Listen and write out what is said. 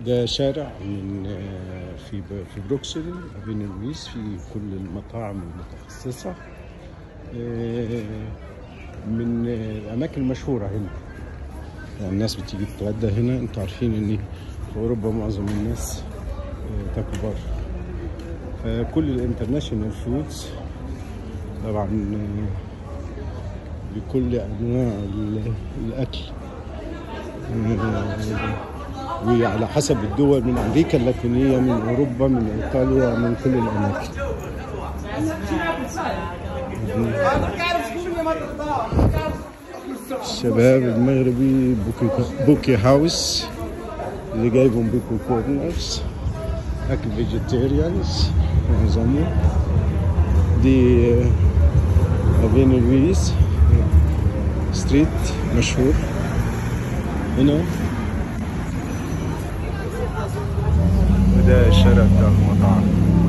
ده شارع من آه، في في بروكسل بين لويس في كل المطاعم المتخصصة آه، من آه، الأماكن المشهورة هنا يعني الناس بتيجي تتغدى هنا انتوا عارفين ان في أوروبا معظم الناس آه، تاكل بره فكل الانترناشونال فودز طبعا آه، بكل أنواع ال- الأكل آه، وعلى حسب الدول من امريكا اللاتينيه من اوروبا من ايطاليا من كل الاماكن الشباب المغربي بوكي, بوكي هاوس اللي جايبهم بوكي كورنرز اكل فيجيتيريانز معظمه دي آه، افين لويس ستريت مشهور هنا وده الشارع بتاع المطاعم